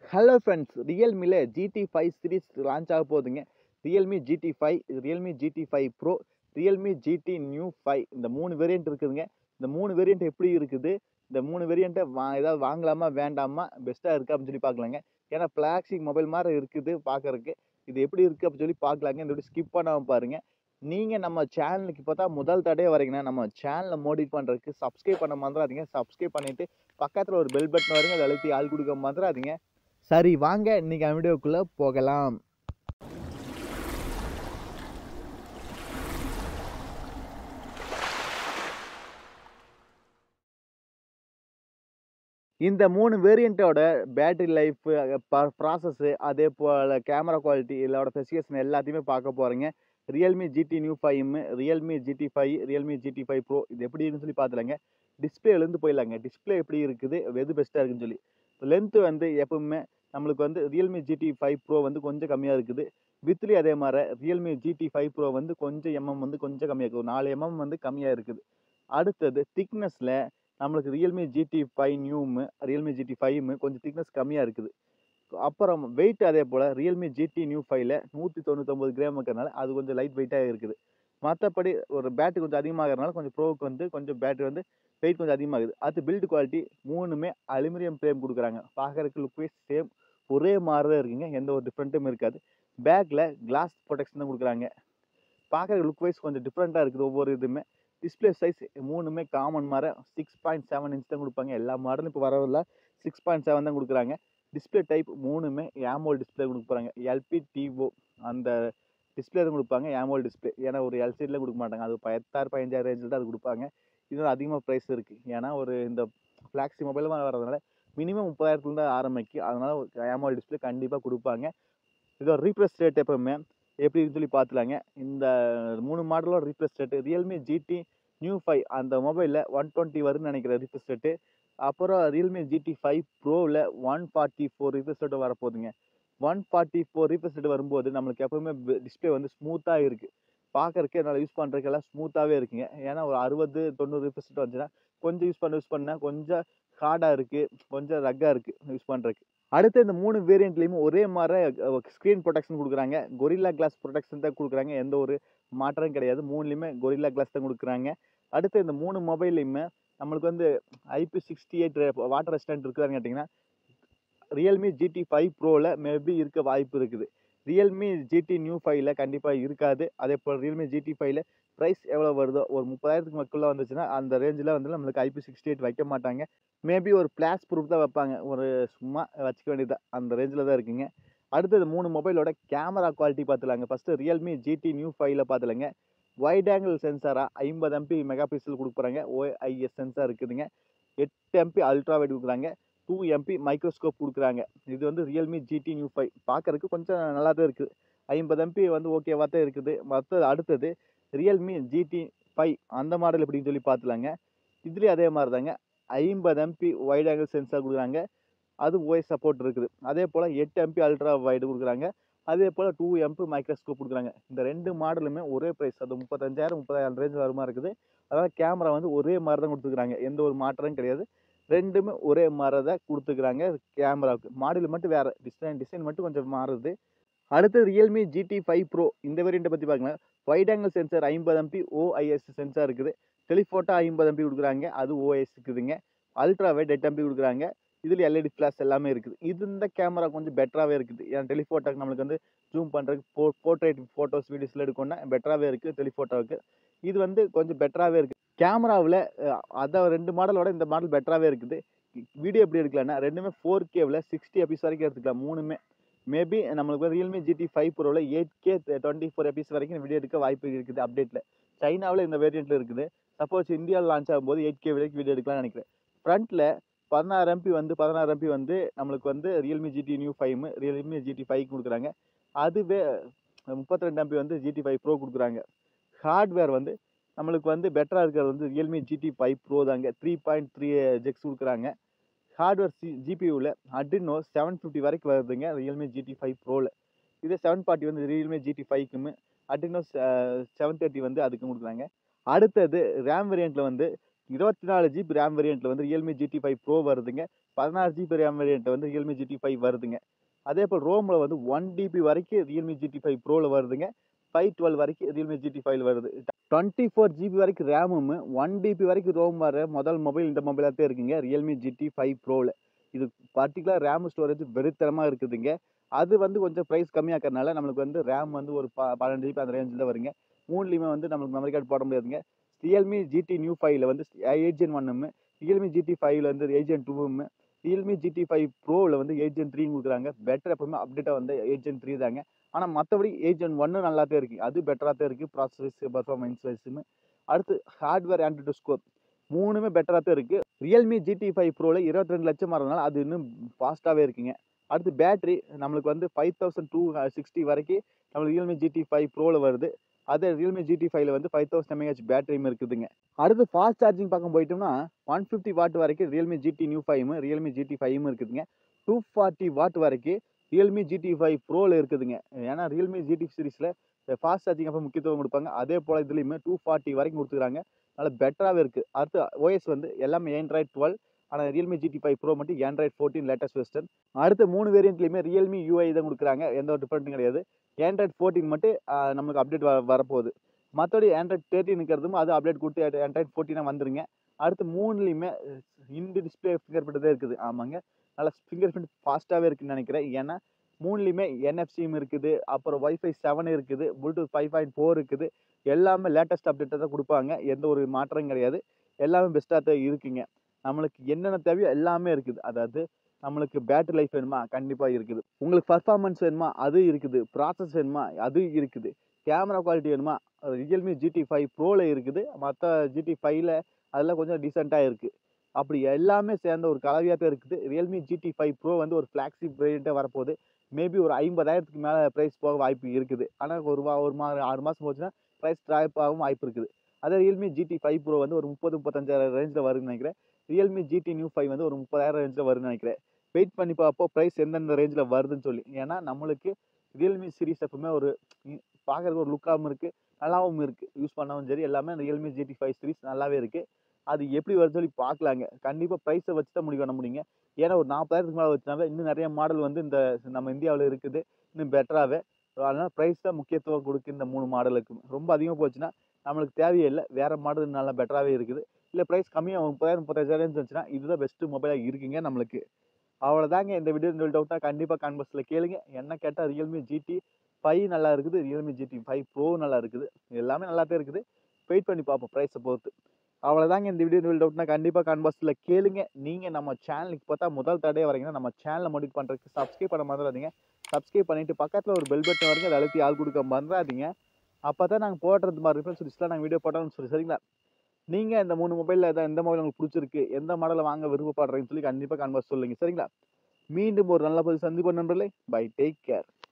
hello friends ரியல்மியில் GT five series launch ஆக போகுதுங்க Realme GT five Realme GT five pro Realme GT new five இந்த மூணு variant இருக்குதுங்க இந்த மூணு வேரியண்ட் எப்படி இருக்குது இந்த மூணு வேரியண்ட்டை வா ஏதாவது வாங்கலாமா வேண்டாமா பெஸ்ட்டாக இருக்கா அப்படின்னு சொல்லி பார்க்கலாங்க ஏன்னா பிளாக்ஸிக் மொபைல் மாதிரி இருக்குது பார்க்கறதுக்கு இது எப்படி இருக்குது அப்படின்னு சொல்லி பார்க்கலாங்க இந்த ஸ்கிப் பண்ணாமல் பாருங்கள் நீங்கள் நம்ம சேனலுக்கு இப்போ தான் முதல் தடையே வரீங்கன்னா நம்ம சேனலை மோடிட் பண்ணுறதுக்கு சப்ஸ்கிரைப் பண்ண மறந்துடாதீங்க சப்ஸ்கிரைப் பண்ணிவிட்டு பக்கத்தில் ஒரு பெல் பட்டன் வருங்க அதை அழுத்தி ஆள் கொடுக்க மறந்துடாதீங்க சரி வாங்க இன்னைக்கு வீடியோக்குள்ளே போகலாம் இந்த மூணு வேரியண்ட்டோட பேட்டரி லைஃப் ப்ராசஸ்ஸு அதே போல் கேமரா குவாலிட்டி இதோட ஸ்பெசிஃபிகேஷன் எல்லாத்தையுமே பார்க்க போகிறீங்க Realme GT new five Realme GT five Realme GT five pro இது எப்படி இருக்குன்னு சொல்லி பார்த்துலாங்க டிஸ்பிளேலேருந்து போயிடலாங்க டிஸ்பிளே எப்படி இருக்குது எது பெஸ்ட்டாக இருக்குன்னு சொல்லி லென்த்து வந்து எப்பவுமே நம்மளுக்கு வந்து ரியல்மி ஜிடி ஃபைவ் ப்ரோ வந்து கொஞ்சம் கம்மியாக இருக்குது வித்லேயும் அதே மாதிரி ரியல்மி ஜிடி ஃபைவ் ப்ரோ வந்து கொஞ்சம் எம்எம் வந்து கொஞ்சம் கம்மியாக இருக்குது ஒரு நாலு எம்எம் வந்து கம்மியாக இருக்குது அடுத்தது திக்னஸில் நம்மளுக்கு ரியல்மி ஜிடி ஃபைவ் நியூமு ரியல்மி ஜிடி ஃபைவ்மு கொஞ்சம் திக்னஸ் கம்மியாக இருக்குது அப்புறம் வெயிட் அதே போல் ரியல்மி ஜிடி நியூ ஃபைவ்ல நூற்றி தொண்ணூத்தொம்பது கிராம் இருக்கிறனால அது கொஞ்சம் லைட் வெயிட்டாக இருக்குது மற்றபடி ஒரு பேட்டரி கொஞ்சம் அதிகமாகிறதுனால கொஞ்சம் ப்ரோவுக்கு வந்து கொஞ்சம் பேட்டரி வந்து வெயிட் கொஞ்சம் அதிகமாகுது அது பில்டு குவாலிட்டி மூணுமே அலுமினியம் ஃப்ரேம் கொடுக்குறாங்க பார்க்குறதுக்கு லுக் வைஸ் சேம் ஒரே மாதிரி தான் இருக்குங்க எந்த ஒரு டிஃப்ரெண்ட்டும் இருக்காது பேக்கில் கிளாஸ் ப்ரொடெக்ஷன் தான் கொடுக்குறாங்க பார்க்குற லுக் வைஸ் கொஞ்சம் டிஃப்ரெண்ட்டாக இருக்குது ஒவ்வொரு இதுவுமே டிஸ்பிளே சைஸ் மூணுமே காமன் மாதிரி சிக்ஸ் பாயிண்ட் செவன் இன்ச் தான் கொடுப்பாங்க எல்லா மாடலும் இப்போ வரவில்ல சிக்ஸ் பாயிண்ட் செவன் தான் கொடுக்குறாங்க டிஸ்பிளே டைப் மூணுமே ஏமோல் டிஸ்பிளே கொடுக்க போகிறாங்க எல்பி டிஓ அந்த டிஸ்பிளே தான் கொடுப்பாங்க ஏமோல் டிஸ்பிளே ஏன்னா ஒரு எல்சிடியில் கொடுக்க மாட்டாங்க அது பத்தாயிரம் பதினஞ்சாயிரம் ரேஞ்சில் தான் அது கொடுப்பாங்க இது அதிகமாக ப்ரைஸ் இருக்குது ஏன்னா ஒரு இந்த ஃப்ளாக்ஸி மொபைல் வரதுனால மினிமம் முப்பதாயிரத்துலேருந்து ஆரம்பிக்கும் அதனால் ஒரு ஏமோல் டிஸ்பிளே கண்டிப்பாக கொடுப்பாங்க இதோட ரீப்ளேஸ் ரேட் எப்போவுமே எப்படின்னு சொல்லி பார்த்துலாங்க இந்த மூணு மாடலோட refresh rate Realme GT new five அந்த மொபைலில் ஒன் டுவெண்ட்டி வரும்னு நினைக்கிறேன் ரீப்ளேஸ் ரேட்டு அப்புறம் ரியல்மி ஜிடி ஃபைவ் ப்ரோவில் one forty four refresh rate வரப்போகுதுங்க one forty four refresh rate வரும்போது நம்மளுக்கு எப்போவுமே டிஸ்பிளே வந்து ஸ்மூத்தாக இருக்குது பார்க்குறதுக்கு என்னால் யூஸ் பண்ணுறதுக்கெல்லாம் ஸ்மூத்தாகவே இருக்குங்க ஏன்னா ஒரு அறுபது தொண்ணூறு ரீப்ளேஸ் ரேட் வந்துச்சுன்னா கொஞ்சம் யூஸ் பண்ண யூஸ் பண்ணால் கொஞ்சம் ஹார்டாக இருக்குது கொஞ்சம் ரக்காக இருக்குது யூஸ் பண்ணுறதுக்கு அடுத்து இந்த மூணு வேரியண்ட்லேயுமே ஒரே மாதிரி ஸ்க்ரீன் ப்ரொடெக்ஷன் கொடுக்குறாங்க கொரில்லா கிளாஸ் ப்ரொடெக்ஷன் தான் கொடுக்குறாங்க எந்த ஒரு மாற்றமும் கிடையாது மூணுலேயுமே கொரில்லா கிளாஸ் தான் கொடுக்குறாங்க அடுத்து இந்த மூணு மொபைல்லையுமே நம்மளுக்கு வந்து IP sixty eight water resistant இருக்குதான்னு கேட்டிங்கன்னா ரியல்மி ஜிடி ஃபைவ் ப்ரோவில் மேபி இருக்க வாய்ப்பு இருக்குது ரியல்மி ஜிடி நியூ ஃபைவ்ல கண்டிப்பாக இருக்காது அதே போல் ரியல்மி ஜிடி ஃபைவ்ல ப்ரைஸ் எவ்வளோ வருதோ ஒரு முப்பதாயிரத்துக்கு மக்களுள்ள வந்துச்சுன்னா அந்த ரேஞ்சில் வந்து நம்மளுக்கு ஐபி சிக்ஸ்டி எயிட் வைக்க மாட்டாங்க மேபி ஒரு பிளாஸ் ப்ரூஃப் தான் வைப்பாங்க ஒரு சும்மா வச்சுக்க வேண்டியது அந்த ரேஞ்சில் தான் இருக்குங்க அடுத்தது மூணு மொபைலோட கேமரா குவாலிட்டி பார்த்துலாங்க ஃபஸ்ட்டு ரியல்மி ஜிடி நியூ ஃபைவ்ல பார்த்துலாங்க வைட் ஆங்கிள் சென்சாராக ஐம்பது எம்பி மெகா பிக்சல் கொடுக்க போகிறாங்க ஓஐஎஸ் சென்சார் இருக்குதுங்க எட்டு எம்பி அல்ட்ரா வைட் கொடுக்குறாங்க டூ எம்பி மைக்ரோஸ்கோப் கொடுக்குறாங்க இது வந்து ரியல்மி ஜிடி நியூ ஃபைவ் பார்க்குறதுக்கு கொஞ்சம் நல்லா தான் இருக்குது ஐம்பது எம்பி வந்து ஓகேவாக தான் இருக்குது மற்ற அடுத்தது ரியல்மி ஜிடி ஃபைவ் அந்த மாடல் எப்படின்னு சொல்லி பார்த்துலாங்க இதுலேயும் அதே மாதிரி தாங்க ஐம்பது எம்பி வைட் ஆங்கிள் சென்சார் கொடுக்குறாங்க அது ஓஎஸ் சப்போர்ட் இருக்குது அதே போல் எட்டு எம்பி அல்ட்ரா வைடு கொடுக்குறாங்க அதே போல் டூ எம்பி மைக்ரோஸ்கோப் கொடுக்குறாங்க இந்த ரெண்டு மாடலுமே ஒரே ப்ரைஸ் அது முப்பத்தஞ்சாயிரம் முப்பதாயிரம் ரேஞ்ச் வர மாதிரி இருக்குது அதாவது கேமரா வந்து ஒரே மாதிரி தான் கொடுத்துருக்குறாங்க எந்த ஒரு மாற்றமும் கிடையாது ரெண்டுமே ஒரே மாதிரி தான் கொடுத்துக்கிறாங்க கேமராவுக்கு மாடல் மட்டும் வேறு டிசைன் டிசைன் மட்டும் கொஞ்சம் மாறுது அடுத்து ரியல்மி ஜிடி ஃபைவ் ப்ரோ இந்த வேரியண்ட்டை பற்றி பார்க்கலாம் வைட் ஆங்கிள் சென்சார் ஐம்பது எம்பி ஓஐஎஸ் சென்சார் இருக்குது டெலிஃபோட்டோ ஐம்பது எம்பி கொடுக்குறாங்க அது ஓஎஸ் இருக்குதுங்க அல்ட்ரா வைட் எட்டு எம்பி கொடுக்குறாங்க இதில் எல்இடி ஃப்ளாஷ் எல்லாமே இருக்குது இது இந்த கேமரா கொஞ்சம் பெட்டராகவே இருக்குது ஏன்னா டெலிஃபோட்டோக்கு நம்மளுக்கு வந்து ஜூம் பண்ணுறதுக்கு போ போர்ட்ரேட் ஃபோட்டோஸ் வீடியோஸில் எடுக்கணும்னா பெட்டராகவே இருக்குது டெலிஃபோட்டோவுக்கு இது வந்து கொஞ்சம் பெட்டராகவே இருக்குது கேமராவில் அதை ரெண்டு மாடலோட இந்த மாடல் பெட்டராகவே இருக்குது வீடியோ எப்படி எடுக்கலாம்னா ரெண்டுமே ஃபோர் கேவில் சிக்ஸ்டி எபிஸ் வரைக்கும் எடுத்துக்கலாம் மூணுமே மேபி நம்மளுக்கு ரியல்மி ஜிடி ஃபைவ் ப்ரோவில் eight K twenty four FPS வரைக்கும் வீடியோ எடுக்க வாய்ப்பு இருக்குது அப்டேட்டில் சைனாவில் இந்த வேரியண்ட்டில் இருக்குது சப்போஸ் இந்தியாவில் லான்ச் ஆகும்போது எயிட் கே வரைக்கும் வீடியோ எடுக்கலாம்னு நினைக்கிறேன் ஃப்ரண்ட்டில் பதினாறு எம்பி வந்து பதினாறு எம்பி வந்து நம்மளுக்கு வந்து Realme GT new five Realme GT five கொடுக்குறாங்க அதுவே முப்பத்தி ரெண்டு எம்பி வந்து ஜிடி ஃபைவ் ப்ரோ கொடுக்குறாங்க ஹார்ட்வேர் வந்து நம்மளுக்கு வந்து பெட்டராக இருக்கிறது வந்து ரியல்மி ஜிடி ஃபைவ் ப்ரோ தாங்க த்ரீ பாயிண்ட் த்ரீ ஜெக்ஸ் கொடுக்குறாங்க ஹார்ட்வேர் சி ஜிபியூவில் அட்ரினோ செவன் ஃபிஃப்டி வரைக்கும் வருதுங்க ரியல்மி ஜிடி ஃபைவ் ப்ரோவில் இதே செவன் ஃபார்ட்டி வந்து ரியல்மி ஜிடி ஃபைவ்க்குமே அட்ரினோ செவன் தேர்ட்டி வந்து அதுக்கும் கொடுக்குறாங்க அடுத்தது ரேம் வேரியண்ட்டில் வந்து இருபத்தி நாலு ஜிபி ரேம் வேரியண்ட்டில் வந்து ரியல்மி ஜிடி ஃபைவ் ப்ரோ வருதுங்க பதினாறு ஜிபி ரேம் வேரியன்ட் வந்து ரியல்மி ஜிடி ஃபைவ் வருதுங்க அதே போல் ரோமில் வந்து ஒன் டிபி வரைக்கும் ரியல்மி ஜிடி ஃபைவ் ப்ரோவில் வருதுங்க ஃபைவ் டுவெல் வரைக்கும் ரியல்மி ஜிடி ஃபைவ்ல வருது டுவெண்ட்டி ஃபோர் ஜிபி வரைக்கும் ரேமும் ஒன் டிபி வரைக்கும் ரோம் வர முதல் மொபைல் இந்த மொபைலாக தான் இருக்குங்க ரியல்மி ஜிடி ஃபைவ் ப்ரோவில் இது பர்டிகுலர் ரேம் ஸ்டோரேஜ் வெறித்தனமாக இருக்குதுங்க அது வந்து கொஞ்சம் ப்ரைஸ் கம்மியாக்கிறதுனால நம்மளுக்கு வந்து ரேம் வந்து ஒரு ப பன்னெண்டு ஜிபி அந்த ரேஞ்சில் தான் வருங்க மூணுலேயுமே வந்து நம்மளுக்கு மெமரி கார்டு போட முடியாதுங்க ரியல்மி ஜிடி நியூ ஃபைவ்ல வந்து ஏஜென் ஒன்னும் ரியல்மி ஜிடி ஃபைவ்ல வந்து ஏஜென் டூவும் ரியல்மி ஜிடி ஃபைவ் ப்ரோவில் வந்து ஏஜென் த்ரீ கொடுக்குறாங்க பெட்டர் எப்பவுமே அப்டேட்டாக வந்து ஏஜென் த்ரீ தாங்க ஆனால் மற்றபடி ஏஜென் ஒன்று நல்லா தான் இருக்குது அது பெட்டராக தான் இருக்குது ப்ராசஸ் பர்ஃபார்மன்ஸ் வைஸுமே அடுத்து ஹார்ட்வேர் ஆண்ட்ராய்டு ஸ்கோர் மூணுமே பெட்டராக தான் இருக்குது ரியல்மி ஜிடி ஃபைவ் ப்ரோவில் இருபத்தி ரெண்டு லட்சம் வரதுனால அது இன்னும் ஃபாஸ்ட்டாகவே இருக்குங்க அடுத்து பேட்ரி நம்மளுக்கு வந்து ஃபைவ் தௌசண்ட் டூ சிக்ஸ்டி வரைக்கும் நம்மளுக்கு ரியல்மி ஜிடி ஃபைவ் ப்ரோவில் வருது அதே ரியல்மி ஜிடி ஃபைவ்ல வந்து ஃபைவ் தௌசண்ட் எம்ஏஹெச் பேட்டரியும் இருக்குதுங்க அடுத்து ஃபாஸ்ட் சார்ஜிங் பார்க்க போயிட்டோம்னா ஒன் ஃபிஃப்டி வாட் வரைக்கும் ரியல்மி ஜிடி நியூ ஃபைவும் ரியல்மி ஜிடி ஃபைவும் இருக்குதுங்க டூ ஃபார்ட்டி வாட் வரைக்கும் ரியல்மி ஜிடி ஃபைவ் ப்ரோவில் இருக்குதுங்க ஏன்னா ரியல்மி ஜிடி சீரிஸில் ஃபாஸ்ட் சார்ஜிங் அப்போ முக்கியத்துவம் கொடுப்பாங்க அதே போல் இதுலேயுமே டூ ஃபார்ட்டி வரைக்கும் கொடுத்துக்கிறாங்க நல்லா பெட்டராகவே இருக்குது அடுத்து ஓஎஸ் வந்து எல்லாமே ஆண்ட்ராய்ட் டுவெல் ஆனால் ரியல்மி ஜிடி ஃபைவ் ப்ரோ மட்டும் ஆண்ட்ராய்ட் ஃபோர்டீன் லேட்டஸ்ட் வெஸ்டர்ன் அடுத்த மூணு வேரியன்ட்லையுமே ரியல்மி யூஐ தான் கொடுக்குறாங்க எந்த ஒரு டிஃப்ரெண்ட்டும் கிடையாது ஆண்ட்ராய்ட் ஃபோர்டீன் மட்டும் ஆஹ், நம்மளுக்கு அப்டேட் வ வரப்போகுது மற்றபடி ஆண்ட்ராய்ட் தேர்ட்டினுக்கிறதும் அது அப்டேட் கொடுத்து ஆண்ட்ராய்ட் ஃபோர்டீனாக வந்துருங்க அடுத்து மூணுலேயுமே இண்டு டிஸ்பிளே ஃபிங்கர் பிரிண்ட் தான் இருக்குது ஆமாங்க நல்லா ஃபிங்கர் பிரிண்ட் ஃபாஸ்ட்டாகவே இருக்குன்னு நினைக்கிறேன் ஏன்னா மூணுலேயுமே என்எஃப்சியும் இருக்குது அப்புறம் வைஃபை செவன் இருக்குது ப்ளூடூத் ஃபைவ் பாயிண்ட் ஃபோர் இருக்குது எல்லாமே லேட்டஸ்ட் அப்டேட்டை தான் கொடுப்பாங்க எந்த ஒரு மாற்றமும் கிடையாது எல்லாமே பெஸ்ட்டாக தான் இருக்குங்க நம்மளுக்கு என்னென்ன தேவையோ எல்லாமே இருக்குது அதாவது நம்மளுக்கு பேட்டரி லைஃப் வேணுமா கண்டிப்பாக இருக்குது உங்களுக்கு பர்ஃபார்மன்ஸ் வேணுமா அது இருக்குது ப்ராசஸ் வேணுமா அது இருக்குது கேமரா குவாலிட்டி வேணுமா ரியல்மி ஜிடி ஃபைவ் ப்ரோவில் இருக்குது மற்ற ஜிடி ஃபைவ்ல அதெல்லாம் கொஞ்சம் டீசெண்டாக இருக்குது அப்படி எல்லாமே சேர்ந்த ஒரு கலவையாக தான் இருக்குது ரியல்மி ஜிடி ஃபைவ் ப்ரோ வந்து ஒரு ஃப்ளாக்ஸிப் வேரியண்ட்டாக வரப்போகுது மேபி ஒரு ஐம்பதாயிரத்துக்கு மேலே ப்ரைஸ் போக வாய்ப்பு இருக்குது ஆனால் ஒரு வா ஒரு மா ஆறு மாதம் போச்சுன்னா ப்ரைஸ் ட்ராப் ஆகவும் வாய்ப்பு இருக்குது அதே ரியல்மி ஜிடி ஃபைவ் ப்ரோ வந்து ஒரு முப்பது முப்பத்தஞ்சாயிரம் ரேஞ்சில் வரும்னு நினைக்கிறேன் ரியல்மி ஜிடி நியூ ஃபைவ் வந்து ஒரு முப்பதாயிரம் ரேஞ்சில் வரும்னு நினைக்கிறேன் வெயிட் பண்ணி பார்ப்போம் ப்ரைஸ் எந்தெந்த ரேஞ்சில் வருதுன்னு சொல்லி ஏன்னா நம்மளுக்கு ரியல்மி சீரிஸ் எப்பவுமே ஒரு பார்க்குறதுக்கு ஒரு லுக்காகவும் இருக்குது நல்லாவும் இருக்குது யூஸ் பண்ணவும் சரி எல்லாமே ரியல்மி ஜிடி ஃபைவ் சீரிஸ் நல்லாவே இருக்குது அது எப்படி வருது சொல்லி பார்க்கலாங்க கண்டிப்பாக ப்ரைஸை வச்சு தான் முடிவு பண்ண முடியுங்க ஏன்னா ஒரு நாற்பதாயிரத்துக்கு மேலே வச்சுனாவே இன்னும் நிறைய மாடல் வந்து இந்த நம்ம இந்தியாவில் இருக்குது இன்னும் பெட்டராகவே அதனால் ப்ரைஸ் தான் முக்கியத்துவம் கொடுக்கு இந்த மூணு மாடலுக்கு ரொம்ப அதிகமாக போச்சுன்னா நம்மளுக்கு தேவையே இல்லை வேறு மாடல் நல்லா பெட்டராகவே இருக்குது இல்லை ப்ரைஸ் கம்மியாக முப்பதாயிரம் முப்பத்தஞ்சாயிரம் இருந்துச்சுன்னா இதுதான் பெஸ்ட்டு மொபைலாக இருக்குங்க நம்மளுக்கு அவ்வளோதாங்க இந்த வீடியோ இந்த டவுட்னா கண்டிப்பாக கான்வர்ஸில் கேளுங்க என்ன கேட்டால் ரியல்மி ஜிடி ஃபைவ் நல்லா இருக்குது ரியல்மி ஜிடி ஃபைவ் ப்ரோ நல்லா இருக்குது எல்லாமே நல்லா தான் இருக்குது வெயிட் பண்ணி பார்ப்போம் ப்ரைஸை பொறுத்து அவ்வளோதாங்க இந்த வீடியோ இந்த டவுட்னா கண்டிப்பாக கான்வர்ஸில் கேளுங்க நீங்கள் நம்ம சேனலுக்கு பார்த்தா முதல் தடையாக வரீங்கன்னா நம்ம சேனலை மோடிட் பண்ணுறதுக்கு சப்ஸ்கிரைப் பண்ண மறந்துடாதீங்க சப்ஸ்கிரைப் பண்ணிவிட்டு பக்கத்தில் ஒரு பெல் பட்டன் வருங்க அதை அழுத்தி ஆள் கொடுக்க மறந்துடாதீங்க அப்போ தான் நாங்கள் போடுறது மாதிரி இருக்கும் சொல்லி நாங்கள் வீடியோ போட்டோம்னு சொல்லி சரிங்களா நீங்கள் இந்த மூணு மொபைலில் எதாவது எந்த மொபைல் உங்களுக்கு பிடிச்சிருக்கு எந்த மாடலை வாங்க விருப்பப்படுறீங்கன்னு சொல்லி கண்டிப்பாக கான்வர்ஸ் சொல்லுங்கள் சரிங்களா மீண்டும் ஒரு நல்ல பதிவு சந்திப்போம் நண்பர்களே பை டேக் கேர்